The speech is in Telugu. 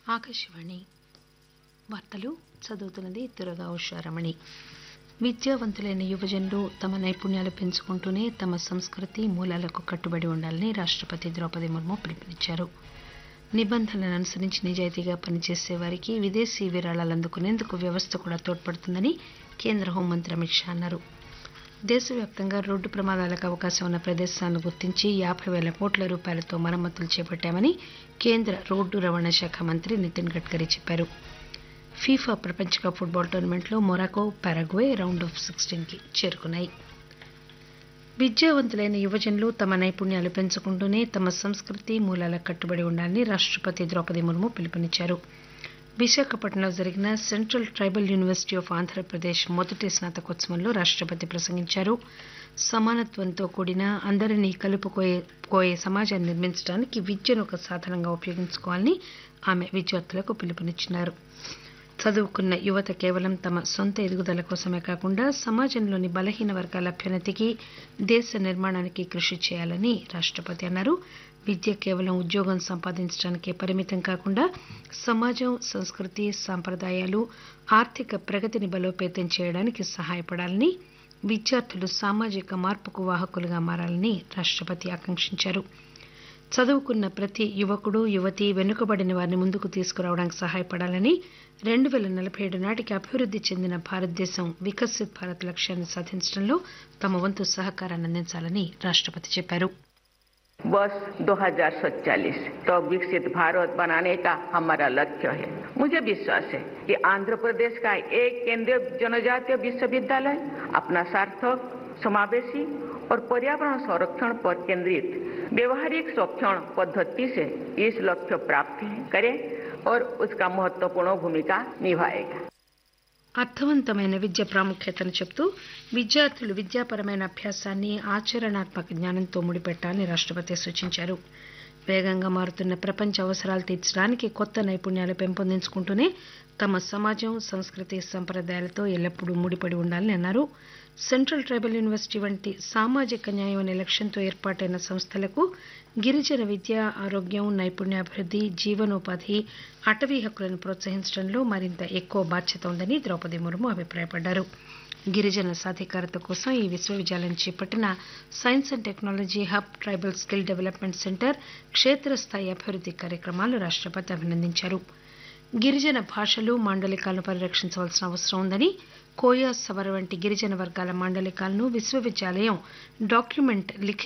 ఆకాశవాణి వార్తలు చదువుతున్నది దురగా ఉషారమణి విద్యావంతులైన యువజనులు తమ నైపుణ్యాలు పెంచుకుంటూనే తమ సంస్కృతి మూలాలకు కట్టుబడి ఉండాలని రాష్టపతి ద్రౌపది ముర్ము పిలుపునిచ్చారు నిబంధనలను అనుసరించి నిజాయితీగా పనిచేసే వారికి విదేశీ విరాళాలు అందుకునేందుకు వ్యవస్థ కూడా తోడ్పడుతుందని కేంద్ర హోంమంత్రి అమిత్ షా అన్నారు దేశవ్యాప్తంగా రోడ్డు ప్రమాదాలకు అవకాశం ఉన్న ప్రదేశాలను గుర్తించి యాబై పేల కోట్ల రూపాయలతో మరమ్మతులు చేపట్టామని కేంద్ర రోడ్డు రవాణా శాఖ మంత్రి నితిన్ గడ్కరీ చెప్పారు ఫీఫా ప్రపంచ కప్ ఫుట్బాల్ టోర్నమెంట్లో Morocco Paraguay round of sixteen కి చేరుకున్నాయి విద్యావంతులైన యువజనులు తమ నైపుణ్యాలు పెంచుకుంటూనే తమ సంస్కృతి మూలాలకు కట్టుబడి ఉండాలని రాష్టపతి ద్రౌపది ముర్ము పిలుపునిచ్చారు విశాఖపట్నంలో జరిగిన central tribal university of Andhra Pradesh మొదటి స్నాతకోత్సవంలో రాష్టపతి ప్రసంగించారు సమానత్వంతో కూడిన అందరినీ కలుపుకోయే సమాజాన్ని నిర్మించడానికి విద్యను ఒక సాధనంగా ఉపయోగించుకోవాలని ఆమె విద్యార్థులకు పిలుపునిచ్చారు చదువుకున్న యువత కేవలం తమ సొంత ఎదుగుదల కోసమే కాకుండా సమాజంలోని బలహీన వర్గాల అభ్యున్నతికి దేశ నిర్మాణానికి కృషి చేయాలని రాష్టపతి అన్నారు విద్య కేవలం ఉద్యోగం సంపాదించడానికే పరిమితం కాకుండా సమాజం సంస్కృతి సాంప్రదాయాలు ఆర్థిక ప్రగతిని బలోపేతం చేయడానికి సహాయపడాలని విద్యార్థులు సామాజిక మార్పుకు వాహకులుగా మారాలని రాష్టపతి ఆకాంక్షించారు చదువుకున్న ప్రతి యువకుడు యువతి వెనుకబడిన వారిని ముందుకు తీసుకురావడానికి సహాయపడాలని రెండు పేల నలభై ఏడు నాటికి అభివృద్ది చెందిన భారతదేశం వికసిత్ భారత్ లక్ష్యాన్ని సాధించడంలో తమ వంతు సహకారాన్ని అందించాలని రాష్టపతి చెప్పారు वर्ष 2047 तो विकसित भारत बनाने का हमारा लक्ष्य है मुझे विश्वास है कि आंध्र प्रदेश का एक केंद्रीय जनजातीय विश्वविद्यालय अपना सार्थक समावेशी और पर्यावरण संरक्षण पर केंद्रित व्यवहारिक संरक्षण पद्धति से इस लक्ष्य प्राप्त करे और उसका महत्वपूर्ण भूमिका निभाएगा అర్థవంతమైన విద్య ప్రాముఖ్యతను చెప్తూ విద్యార్థులు విద్యాపరమైన అభ్యాసాన్ని ఆచరణాత్మక జ్ఞానంతో ముడిపెట్టాలని రాష్టపతి సూచించారు వేగంగా మారుతున్న ప్రపంచ అవసరాలు తీర్చడానికి కొత్త నైపుణ్యాలు పెంపొందించుకుంటూనే తమ సమాజం సంస్కృతి సంప్రదాయాలతో ఎల్లప్పుడూ ముడిపడి ఉండాలని అన్నారు సెంట్రల్ ట్రైబల్ యూనివర్సిటీ వంటి సామాజిక న్యాయం అనే లక్ష్యంతో ఏర్పాటైన సంస్థలకు గిరిజన విద్య ఆరోగ్యం నైపుణ్యాభివృద్ది జీవనోపాధి అటవీ హక్కులను ప్రోత్సహించడంలో మరింత ఎక్కువ బాధ్యత ఉందని ద్రౌపది ముర్ము అభిప్రాయపడ్డారు గిరిజన సాధికారత కోసం ఈ విశ్వవిద్యాలయం చేపట్టిన science and technology hub tribal skill development centre క్షేత్రస్థాయి అభివృద్ది కార్యక్రమాలు రాష్టపతి అభినందించారు గిరిజన భాషలు మాండలికాలను పరిరక్షించవలసిన అవసరం ఉందని కోయా సవర వంటి గిరిజన వర్గాల మాండలికాలను విశ్వవిద్యాలయం డాక్యుమెంట్ లిఖిత